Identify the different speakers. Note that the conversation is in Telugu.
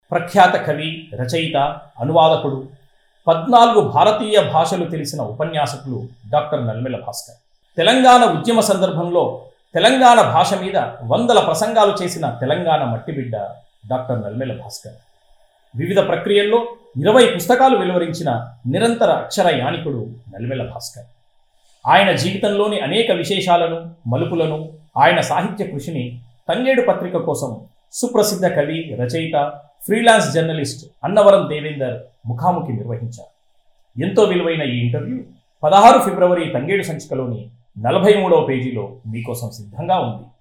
Speaker 1: ప్రఖ్యాత కవి రచయిత అనువాదకుడు పద్నాలుగు భారతీయ భాషలు తెలిసిన ఉపన్యాసకులు డాక్టర్ నల్మెల భాస్కర్ తెలంగాణ ఉద్యమ సందర్భంలో తెలంగాణ భాష మీద వందల ప్రసంగాలు చేసిన తెలంగాణ మట్టిబిడ్డ డాక్టర్ నల్మెల భాస్కర్ వివిధ ప్రక్రియల్లో ఇరవై పుస్తకాలు వెలువరించిన నిరంతర అక్షర యానికుడు నల్మెల భాస్కర్ ఆయన జీవితంలోని అనేక విశేషాలను మలుపులను ఆయన సాహిత్య కృషిని తంగేడు పత్రిక కోసం సుప్రసిద్ధ కవి రచయిత ఫ్రీలాన్స్ జర్నలిస్ట్ అన్నవరం దేవేందర్ ముఖాముఖి నిర్వహించారు ఎంతో విలువైన ఈ ఇంటర్వ్యూ పదహారు ఫిబ్రవరి తంగేడు సంచికలోని నలభై మూడవ పేజీలో మీకోసం సిద్ధంగా ఉంది